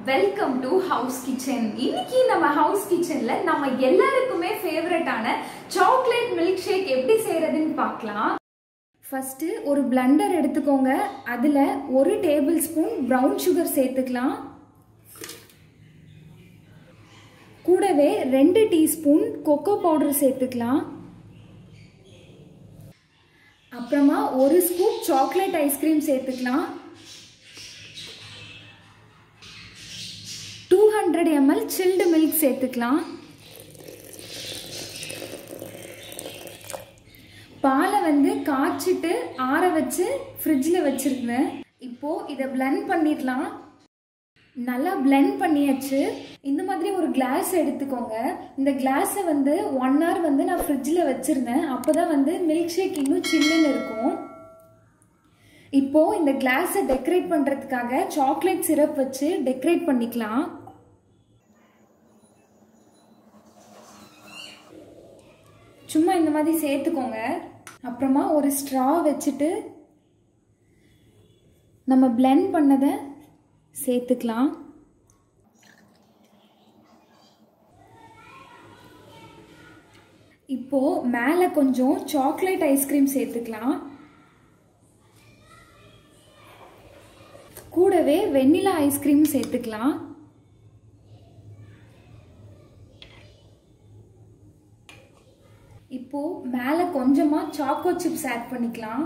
welcome to house kitchen இன்னைக்கு நம்ம house கிச்சன்ல நம்ம எல்லாருக்குமே ஃபேவரட்டான சாக்லேட் மில்க் ஷேக் எப்படி செய்யறதுன்னு பார்க்கலாம் ஃபர்ஸ்ட் ஒரு பிளண்டர் எடுத்துக்கோங்க அதுல ஒரு டேபிள் ஸ்பூன் ப்ரௌன் சுகர் சேர்த்துக்கலாம் கூடவே ரெண்டு டீஸ்பூன் கொக்கோ பவுடர் சேர்த்துக்கலாம் அப்புறமா ஒரு ஸ்கூப் சாக்லேட் ஐஸ்கிரீம் சேர்த்துக்கலாம் two hundred ML chilled milk சேர்த்துக்கலாம் பாலை வந்து காய்ச்சிட்டு ஆற வச்சு ஃப்ரிட்ஜில் வச்சுருந்தேன் இப்போது இதை பிளெண்ட் பண்ணிடலாம் நல்லா பிளெண்ட் பண்ணியாச்சு இந்த மாதிரி ஒரு கிளாஸ் எடுத்துக்கோங்க இந்த கிளாஸை வந்து ஒன் ஹவர் வந்து நான் ஃப்ரிட்ஜில் வச்சுருந்தேன் அப்போ தான் வந்து மில்க் ஷேக் இன்னும் சில்லுன்னு இருக்கும் இப்போது இந்த கிளாஸை டெக்கரேட் பண்ணுறதுக்காக சாக்லேட் சிரப் வச்சு டெக்கரேட் பண்ணிக்கலாம் சும்மா இந்த மாதிரி சேர்த்துக்கோங்க அப்புறமா ஒரு ஸ்ட்ரா வச்சுட்டு நம்ம பிளெண்ட் பண்ணதை சேர்த்துக்கலாம் இப்போ மேலே கொஞ்சம் சாக்லேட் ஐஸ்கிரீம் சேர்த்துக்கலாம் கூடவே வெண்ணிலா ஐஸ்கிரீம் சேர்த்துக்கலாம் இப்போ மேலே கொஞ்சமாக சாக்கோ சிப்ஸ் ஆட் பண்ணிக்கலாம்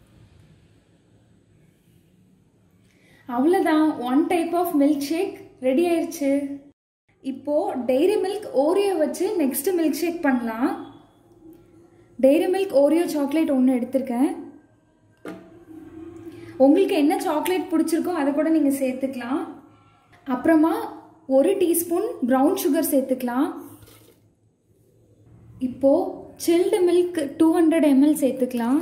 அவ்வளோதான் one type of milkshake ready ஆயிடுச்சு இப்போ டெய்ரி மில்க் ஓரியோ வச்சு நெக்ஸ்ட் மில்க் ஷேக் பண்ணலாம் டெய்ரி மில்க் ஓரியோ சாக்லேட் ஒன்று எடுத்திருக்கேன் உங்களுக்கு என்ன சாக்லேட் பிடிச்சிருக்கோ அதை கூட நீங்கள் சேர்த்துக்கலாம் அப்புறமா ஒரு டீஸ்பூன் ப்ரௌன் சுகர் சேர்த்துக்கலாம் இப்போ chilled milk two hundred ML சேர்த்துக்கலாம்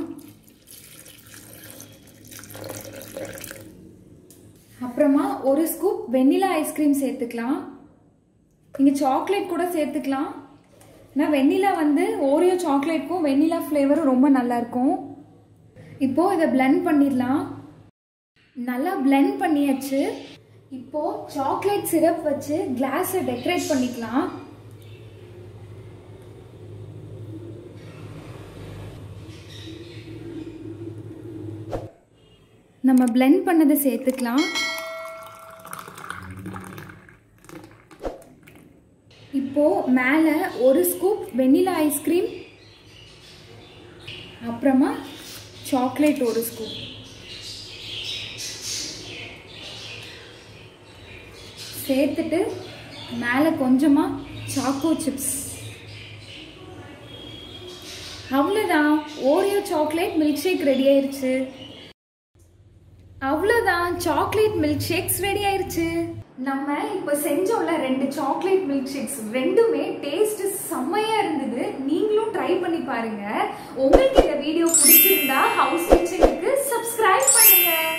அப்புறமா ஒரு ஸ்கூப் வெண்ணிலா ஐஸ்கிரீம் சேர்த்துக்கலாம் நீங்கள் சாக்லேட் கூட சேர்த்துக்கலாம் ஆனால் வெண்ணிலா வந்து ஓரியோ சாக்லேட்க்கும் வெண்ணிலா ஃப்ளேவரும் ரொம்ப நல்லாயிருக்கும் இப்போது இதை பிளெண்ட் பண்ணிடலாம் நல்லா பிளெண்ட் பண்ணியாச்சு இப்போது சாக்லேட் சிரப் வச்சு கிளாஸை டெக்கரேட் பண்ணிக்கலாம் நம்ம பிளெண்ட் பண்ணதை சேர்த்துக்கலாம் இப்போ மேலே ஒரு ஸ்கூப் வெண்ணிலா ஐஸ்கிரீம் அப்புறமா சாக்லேட் ஒரு ஸ்கூப் சேர்த்துட்டு மேலே கொஞ்சமாக சாக்கோ சிப்ஸ் அவ்வளோதான் Oreo chocolate milkshake ready ஆயிருச்சு அவ்வளோதான் சாக்லேட் மில்க் ஷேக்ஸ் ரெடி ஆயிருச்சு நம்ம இப்போ செஞ்சோம்ல ரெண்டு சாக்லேட் மில்க் ஷேக்ஸ் ரெண்டுமே டேஸ்ட் செம்மையா இருந்தது நீங்களும் ட்ரை பண்ணி பாருங்க உங்களுக்கு இந்த வீடியோ பிடிச்சிருந்தா ஹவுஸ் கிச்சனுக்கு சப்ஸ்கிரைப் பண்ணுங்க